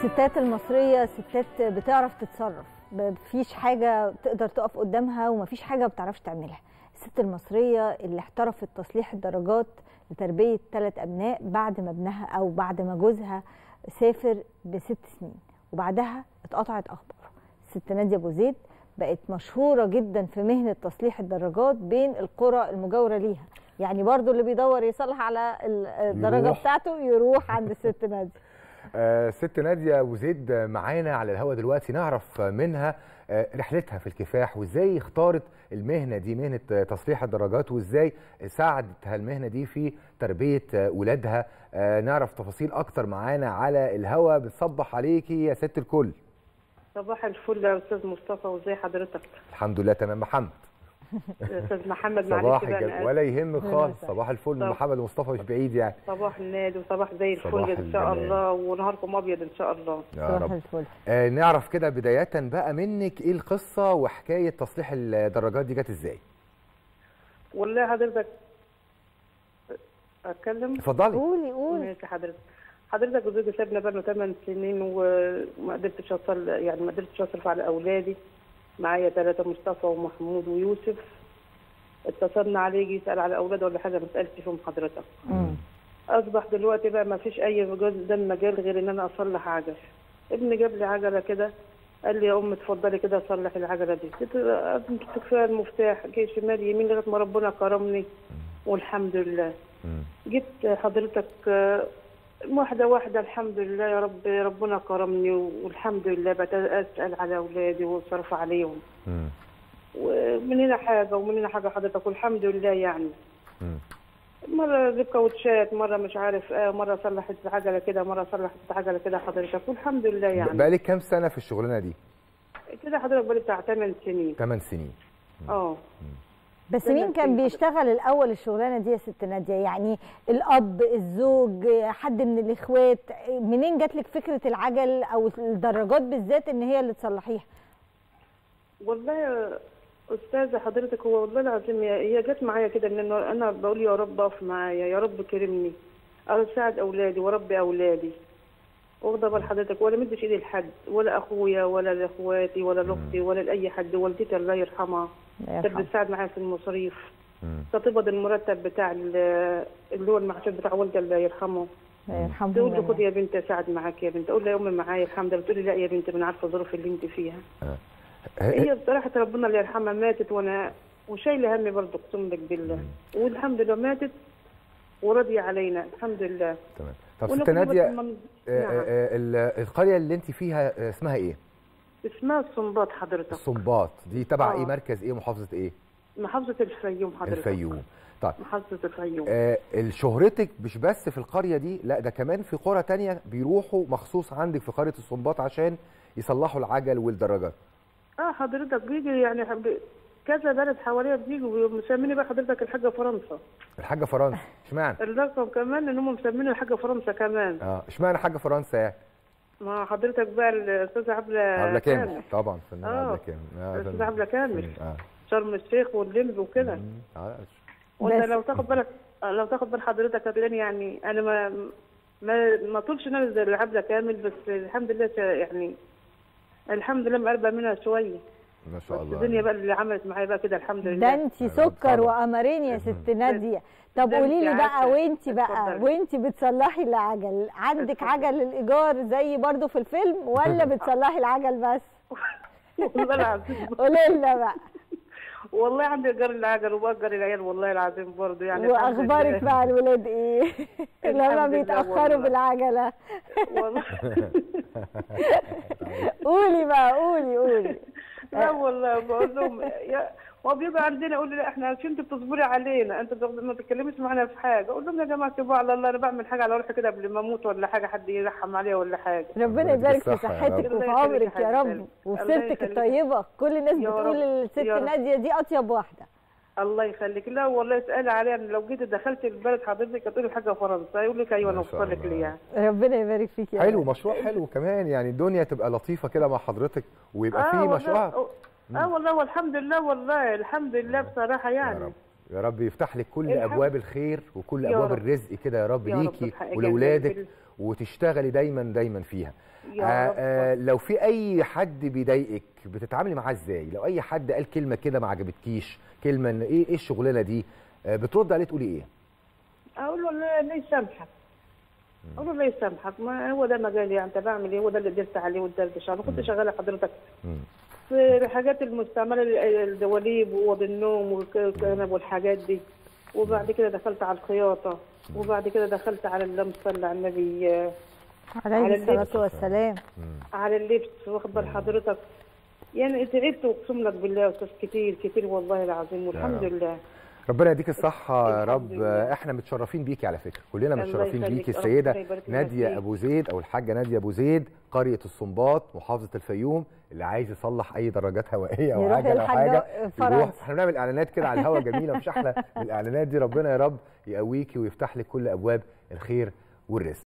الستات المصرية ستات بتعرف تتصرف مفيش حاجة تقدر تقف قدامها ومفيش حاجة ما بتعرفش تعملها الست المصرية اللي احترفت تصليح الدرجات لتربية ثلاث أبناء بعد ما ابنها أو بعد ما جوزها سافر بست سنين وبعدها اتقطعت أخباره الست نادية أبو زيد بقت مشهورة جدا في مهنة تصليح الدراجات بين القرى المجاورة ليها يعني برضو اللي بيدور يصلح على الدرجة يروح. بتاعته يروح عند الست نادية آه، ست نادية أبو زيد معانا على الهوا دلوقتي نعرف منها آه، رحلتها في الكفاح وازاي اختارت المهنة دي مهنة آه، تصليح الدراجات وازاي ساعدتها المهنة دي في تربية آه، ولادها آه، نعرف تفاصيل أكتر معانا على الهوا بتصبح عليكي يا ست الكل صباح الفل يا استاذ مصطفى وازي حضرتك الحمد لله تمام محمد يا استاذ محمد صباح معلش بقى الجل أنا ولا يهمك خالص صباح. صباح الفل صباح. محمد مصطفى مش بعيد يعني صباح النادي وصباح زي صباح الفل ان شاء الجمال. الله ونهاركم ابيض ان شاء الله يا صباح رب الفل آه، نعرف كده بداية بقى منك ايه القصة وحكاية تصليح الدراجات دي جت ازاي والله حضرتك اتكلم اتفضلي قولي قولي ماشي حضرتك حضرتك وزوجي سابنا بقالنا 8 سنين وما قدرتش اوصل يعني ما قدرتش اصرف على اولادي معايا ثلاثه مصطفى ومحمود ويوسف اتصلنا عليه يجي يسال على اولاده ولا حاجه ما سالتش فيهم حضرتك مم. اصبح دلوقتي بقى ما فيش اي قدام مجال غير ان انا اصلح عجل ابني جاب لي عجله كده قال لي يا ام اتفضلي كده اصلح العجله دي قلت له امسك فيها المفتاح جه شمال يمين لغايه ما ربنا كرمني والحمد لله مم. جبت حضرتك آه، واحدة واحدة الحمد لله يا رب ربنا كرمني والحمد لله بقيت أسأل على أولادي وصرف عليهم مم. ومن هنا حاجة ومن هنا حاجة حضرتك والحمد لله يعني مم. مرة جيب كاوتشات مرة مش عارف آه مرة صلحت عجلة كده مرة صلحت عجلة كده حضرتك والحمد لله يعني بقالك كام سنة في الشغلانة دي؟ كده حضرتك بقالي بتاع 8 سنين 8 سنين اه بس زي ما مين كان قلت بيشتغل الاول الشغلانه دي يا ست ناديه يعني الاب الزوج حد من الاخوات منين جات لك فكره العجل او الدراجات بالذات ان هي اللي تصلحيها والله يا استاذه حضرتك هو والله العظيم هي هي جت معايا كده ان أنا- انا بقول يا رب اقف معايا يا رب كرمني اساعد اولادي وربي اولادي واخده بال حضرتك ولا مدش ايدي لحد ولا اخويا ولا لاخواتي ولا لاختي ولا لاي حد والدتي الله يرحمها الله كانت يرحمه. بتساعد معايا في المصاريف مم. تقبض المرتب بتاع ال- اللي هو المحشور بتاع والدي الله يرحمه الله يرحمه تقول لي جميعاً. خد يا بنت اساعد معاك يا بنت اقول لها يا امي معايا الحمد لله تقول لي لا يا بنت انا عارفه الظروف اللي انت فيها هي بصراحة ربنا اللي يرحمها ماتت وانا وشايلة همي برضه اقسم لك بالله والحمد لله ماتت وراضية علينا الحمد لله تمام طب وأنا ست كنت نادية بتمنى- آه، نعم. آه، ال- القرية اللي انت فيها آه، اسمها ايه؟ اسمها الصنباط حضرتك الصنباط دي تبع آه. ايه مركز ايه محافظة ايه؟ محافظة الفيوم حضرتك الفيوم طيب محافظة الفيوم آه شهرتك مش بس في القرية دي لا ده كمان في قرى تانية بيروحوا مخصوص عندك في قرية الصنباط عشان يصلحوا العجل والدراجات اه حضرتك بيجي يعني حب- كذا بلد حواليا بيجوا مسميني بقى حضرتك الحاجة فرنسا الحاجة فرنسا اشمعنى؟ الرقم كمان ان هم مسميني الحاجة فرنسا كمان اه اشمعنى حاجة فرنسا يعني؟ ما حضرتك بقى الاستاذة عبلة عبلة كامل طبعا فنان آه. عبلة كامل آه، الأستاذة فنان. عبلة كامل. اه شرم الشيخ واللمب وكده مم. آه، وانت بس- لو تاخد بالك لو تاخد بال حضرتك هتلاقيني يعني انا ما ما ما طولش نفسي زي العبده كامل بس الحمد لله شا- يعني الحمد لله مقربه منها شويه ما بس شاء الله الدنيا بقى اللي عملت معايا بقى كده الحمد ده لله انت طبعاً. سكر وقمرين يا ست ناديه طب ده قولي لي انت بقى عارفة. وانت بقى اتفضلي. وانت بتصلحي العجل عندك اتفضلي. عجل الايجار زي برضو في الفيلم ولا بتصلحي العجل بس والله العظيم قولي لنا بقى والله عندي ايجار العجل وباجر العيال والله العظيم برضه يعني الحمد واخبارك لله. مع الولاد ايه لما الحمد لله بيتاخروا والله. بالعجله والله قولي بقى قولي قولي لا والله بقول لهم يا هو بيبقى عندنا يقول لي لا احنا عشان انت بتصبري علينا انت بتاخد- ما تتكلميش معانا في حاجه اقول لهم يا جماعه سيبوا على الله انا بعمل حاجه على روحي كده قبل ما اموت ولا حاجه حد يرحم عليا ولا حاجه ربنا ربنا يديك يبارك في الصحة يا صحتك رب. وفي الله يخليك عمرك يا يا رب حبيبتي. وفي الله سيرتك يخليك. الطيبه كل الناس يا بتقول رب. الست يا رب. ناديه دي اطيب واحده الله يخليك لا والله اسالي عليا أنا لو جيت دخلت البلد حضرتك هتقولي حاجه فرنسا يقول لك ايوه ما انا شاء اوصل لك الله. ليها ربنا يبارك فيك يا حلو رب. مشروع حلو كمان يعني الدنيا تبقى لطيفة كده مع حضرتك ويبقى في والله- مشروع اه والله والحمد لله والله الحمد لله بصراحه يا يعني رب يا رب يفتح لك كل الحمد- ابواب الخير وكل يا ابواب رب. الرزق كده يا رب يا رب ليكي بحق جميل ولولادك بال- وتشتغلي دايما دايما فيها يا آه رب. آه لو في اي حد بيضايقك بتتعاملي معاه ازاي لو اي حد قال كلمه كده ما عجبتكيش كلمه ان ايه ايه الشغلانه دي آه بترد عليه تقولي ايه اقول له لا لا يسامحك اقول له لا يسامحك ما هو ده مجالي انت بعمل ايه هو ده اللي قدرت عليه وقدرت انا كنت شغاله حضرتك مم. في الحاجات المستعمله ال- الدواليب واوض النوم والكنب والحاجات دي وبعد كده دخلت على الخياطه وبعد كده دخلت على اللهم صل على النبي آه، عليه على الصلاه اللبس. والسلام على اللبس واخد بال حضرتك يعني تعبت واقسم لك بالله يا استاذ كتير كتير والله العظيم والحمد رب. لله ربنا يديك الصحة يا الحمد رب لله. احنا متشرفين بيكي على فكرة كلنا الله متشرفين يخليك. بيكي ربنا السيدة يبارك لنا نادية فيك. أبو زيد أو الحاجة نادية أبو زيد قرية الصنباط محافظة الفيوم اللي عايز يصلح أي دراجات هوائية أو يروح عجلة أو للحاجة حاجة فرنسا. يروح احنا بنعمل إعلانات كده على الهوا جميلة مش أحلى من الإعلانات دي ربنا يا رب يقويكي ويفتح لك كل أبواب الخير والرزق